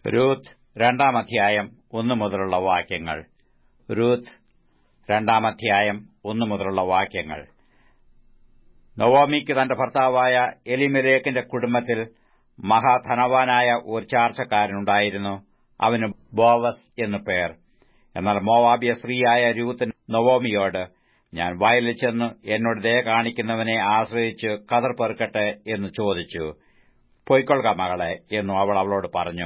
Ruth രണ്ടാം അധ്യായം ഒന്നു മുതലുള്ള വാക്യങ്ങൾ രൂത്ത് രണ്ടാം അധ്യായം ഒന്നു മുതലുള്ള വാക്യങ്ങൾ നവോമിക്ക് തന്റെ ഭർത്താവായ എലിമലേക്കിന്റെ കുടുംബത്തിൽ മഹാധനവാനായ ഒരു ചാർച്ചക്കാരനുണ്ടായിരുന്നു അവന് ബോവസ് എന്നു പേർ എന്നാൽ മോവാബിയ സ്ത്രീയായ രൂത്ത് നവോമിയോട് ഞാൻ വയലിൽ ചെന്ന് എന്നോട് ദയ കാണിക്കുന്നവനെ ആശ്രയിച്ച് കതർ പെറുക്കട്ടെ എന്ന് ചോദിച്ചു പൊയ്ക്കൊള്ളുക മകളെ എന്നു അവൾ അവളോട് പറഞ്ഞു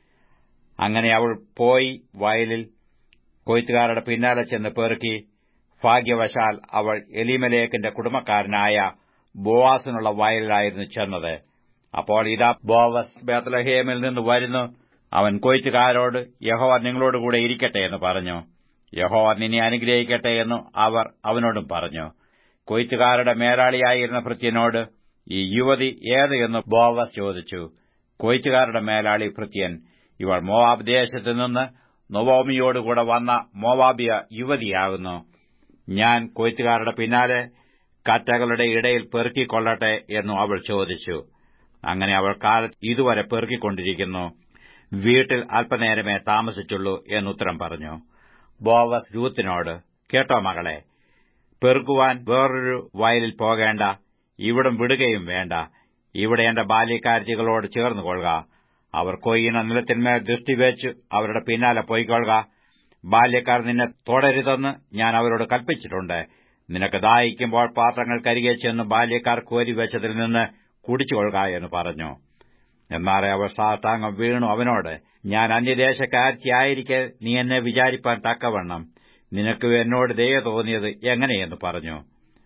അങ്ങനെ അവൾ പോയി വയലിൽ കൊയ്ത്തുകാരുടെ പിന്നാലെ ചെന്ന് പെറുക്കി ഭാഗ്യവശാൽ അവൾ എലിമലേക്കിന്റെ കുടുംബക്കാരനായ ബോവാസിനുള്ള വയലിലായിരുന്നു ചെന്നത് അപ്പോൾ ഇതാ ബോവസ് ബേത്ലഹേമിൽ നിന്ന് വരുന്നു അവൻ കൊയ്ത്തുകാരോട് യഹോവ നിങ്ങളോടുകൂടെ ഇരിക്കട്ടെ എന്ന് പറഞ്ഞു യഹോവ നിന്നെ അനുഗ്രഹിക്കട്ടെ എന്ന് അവർ അവനോടും പറഞ്ഞു കൊയ്ത്തുകാരുടെ മേലാളിയായിരുന്ന ഭൃത്യനോട് ഈ യുവതി ഏത് എന്ന് ബോവസ് ചോദിച്ചു കൊയ്ത്തുകാരുടെ മേലാളി ഭൃത്യൻ ഇവൾ മോവാബ് ദേശത്തു നിന്ന് നൊവോമിയോടുകൂടെ വന്ന മോവാബിയ യുവതിയാകുന്നു ഞാൻ കൊയ്ത്തുകാരുടെ പിന്നാലെ കറ്റകളുടെ ഇടയിൽ പെറുക്കിക്കൊള്ളട്ടെ എന്നു അവൾ ചോദിച്ചു അങ്ങനെ അവൾ കാലത്ത് ഇതുവരെ പെറുക്കിക്കൊണ്ടിരിക്കുന്നു വീട്ടിൽ അല്പനേരമേ താമസിച്ചുള്ളൂ എന്നുത്തരം പറഞ്ഞു ബോവസ് രൂത്തിനോട് കേട്ടോ മകളെ പെറുക്കുവാൻ വേറൊരു വയലിൽ പോകേണ്ട ഇവിടം വിടുകയും വേണ്ട ഇവിടെ എന്റെ ബാല്യക്കാരത്തികളോട് ചേർന്ന് കൊള്ളുക അവർ കൊയ്യുന്ന നിലത്തിന്മേൽ ദൃഷ്ടിവെച്ച് അവരുടെ പിന്നാലെ പോയിക്കൊള്ളുക ബാല്യക്കാർ നിന്നെ തുടരുതെന്ന് ഞാൻ അവരോട് കൽപ്പിച്ചിട്ടുണ്ട് നിനക്ക് ദാഹിക്കുമ്പോൾ പാത്രങ്ങൾ കരികെ ചെന്ന് ബാല്യക്കാർ കോരിവെച്ചതിൽ നിന്ന് കുടിച്ചുകൊള്ളുക എന്ന് പറഞ്ഞു എന്നാറെ അവർ സാഷ്ടാംഗം വീണു അവനോട് ഞാൻ അന്യദേശക്കാരത്തിയായിരിക്കെ നീ എന്നെ വിചാരിപ്പാൻ തക്കവണ്ണം നിനക്ക് എന്നോട് ദയ തോന്നിയത് എങ്ങനെയെന്ന് പറഞ്ഞു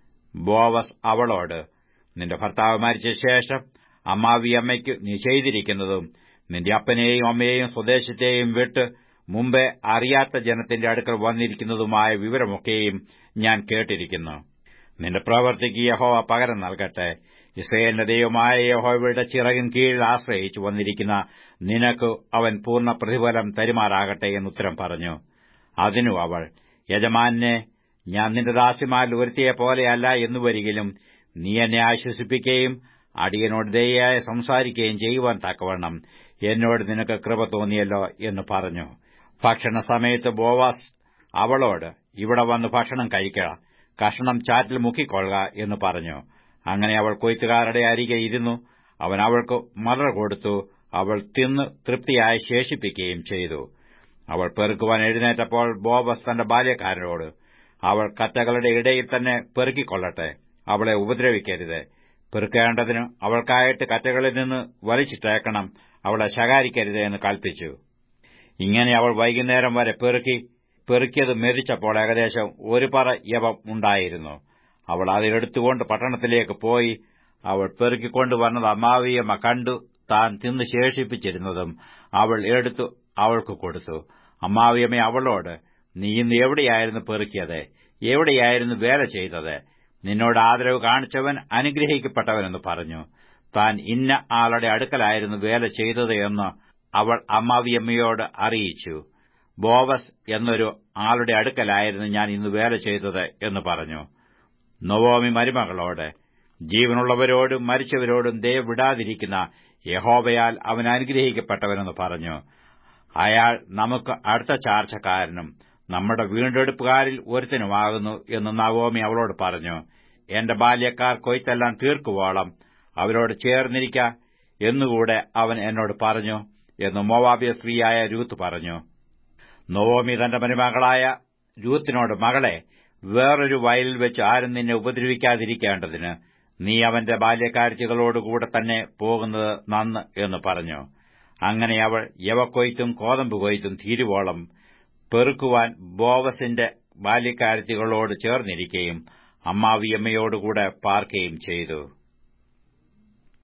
ബോവസ് അവളോട് നിന്റെ ഭർത്താവ് മരിച്ച ശേഷം അമ്മാവിയമ്മയ്ക്ക് നീ ചെയ്തിരിക്കുന്നതും നിന്റെ അപ്പനെയും അമ്മയെയും സ്വദേശത്തെയും വിട്ട് മുമ്പേ അറിയാത്ത ജനത്തിന്റെ അടുക്കൽ വന്നിരിക്കുന്നതുമായ വിവരമൊക്കെയും ഞാൻ കേട്ടിരിക്കുന്നു നിന്റെ പ്രവർത്തിക്ക് യഹോവ പകരം നൽകട്ടെ ഇസ്രയേലിന്റെ ദൈവമായ യഹോവയുടെ ചിറകിൻ കീഴിൽ ആശ്രയിച്ചു വന്നിരിക്കുന്ന നിനക്ക് അവൻ പൂർണ്ണ പ്രതിഫലം തരുമാറാകട്ടെ എന്നുത്തരം പറഞ്ഞു അതിനു അവൾ യജമാനെ ഞാൻ നിന്റെ ദാസിമാരിൽ ഒരുത്തിയെ പോലെയല്ല എന്നു വരികിലും നീ എന്നെ ആശ്വസിപ്പിക്കുകയും അടിയനോട് ദയായി സംസാരിക്കുകയും ചെയ്യുവാൻ തക്കവണ്ണം എന്നോട് നിനക്ക് കൃപ തോന്നിയല്ലോ എന്ന് പറഞ്ഞു ഭക്ഷണ സമയത്ത് ബോവാസ് അവളോട് ഇവിടെ വന്ന് ഭക്ഷണം കഴിക്കുക കഷണം ചാറ്റിൽ മുക്കിക്കൊള്ളുക എന്ന് പറഞ്ഞു അങ്ങനെ അവൾ കൊയ്ത്തുകാരുടെ അരികെ ഇരുന്നു അവൻ അവൾക്ക് മലർ കൊടുത്തു അവൾ തിന്ന് തൃപ്തിയായി ശേഷിപ്പിക്കുകയും ചെയ്തു അവൾ പെറുക്കുവാൻ എഴുന്നേറ്റപ്പോൾ ബോബസ് തന്റെ ബാല്യക്കാരനോട് അവൾ കറ്റകളുടെ ഇടയിൽ തന്നെ പെറുക്കിക്കൊള്ളട്ടെ അവളെ ഉപദ്രവിക്കരുത് പെറുക്കേണ്ടതിന് അവൾക്കായിട്ട് കറ്റകളിൽ നിന്ന് വലിച്ചിട്ടേക്കണം അവളെ ശകാരിക്കരുത് എന്ന് കൽപ്പിച്ചു ഇങ്ങനെ അവൾ വൈകുന്നേരം വരെ പെറുക്കി പെറുക്കിയത് മെതിച്ചപ്പോൾ ഏകദേശം ഒരു പറ യവം ഉണ്ടായിരുന്നു അവൾ അതിലെടുത്തുകൊണ്ട് പട്ടണത്തിലേക്ക് പോയി അവൾ പെറുക്കിക്കൊണ്ടുവന്നത് അമ്മാവിയമ്മ കണ്ടു താൻ തിന്ന് ശേഷിപ്പിച്ചിരുന്നതും അവൾ എടുത്തു അവൾക്ക് കൊടുത്തു അമ്മാവിയമ്മ അവളോട് നീ ഇന്ന് എവിടെയായിരുന്നു പെറുക്കിയത് എവിടെയായിരുന്നു വേല ചെയ്തത് നിന്നോട് ആദരവ് കാണിച്ചവൻ അനുഗ്രഹിക്കപ്പെട്ടവനെന്ന് പറഞ്ഞു താൻ ഇന്ന ആളുടെ അടുക്കലായിരുന്നു വേല ചെയ്തത് എന്ന് അവൾ അമ്മാവിയമ്മയോട് അറിയിച്ചു ബോവസ് എന്നൊരു ആളുടെ അടുക്കലായിരുന്നു ഞാൻ ഇന്ന് വേല ചെയ്തത് എന്ന് പറഞ്ഞു നവോമി മരുമകളോട് ജീവനുള്ളവരോടും മരിച്ചവരോടും ദയ വിടാതിരിക്കുന്ന യഹോവയാൽ അവൻ അനുഗ്രഹിക്കപ്പെട്ടവനെന്ന് പറഞ്ഞു അയാൾ നമുക്ക് അടുത്ത ചാർച്ചക്കാരനും നമ്മുടെ വീണ്ടെടുപ്പുകാരിൽ ഒരുത്തനുമാകുന്നു എന്ന് നവോമി അവളോട് പറഞ്ഞു എന്റെ ബാല്യക്കാർ കൊയ്ത്തെല്ലാം തീർക്കുവോളം അവരോട് ചേർന്നിരിക്ക എന്നുകൂടെ അവൻ എന്നോട് പറഞ്ഞു എന്ന് മോവാബിയ സ്ത്രീയായ രൂത്ത് പറഞ്ഞു നവോമി തന്റെ മരുമകളായ രൂത്തിനോട് മകളെ വേറൊരു വയലിൽ വെച്ച് ആരും നിന്നെ ഉപദ്രവിക്കാതിരിക്കേണ്ടതിന് നീ അവന്റെ ബാല്യക്കാഴ്ചകളോടുകൂടെ തന്നെ പോകുന്നത് നന്ന് എന്ന് പറഞ്ഞു അങ്ങനെ അവൾ യവക്കൊയ്ത്തും കോതമ്പ് കൊയ്ത്തും തീരുവോളം പെറുക്കുവാൻ ബോവസിന്റെ ബാല്യക്കാരത്തികളോട് ചേർന്നിരിക്കുകയും അമ്മാവിയമ്മയോടുകൂടെ പാർക്കുകയും ചെയ്തു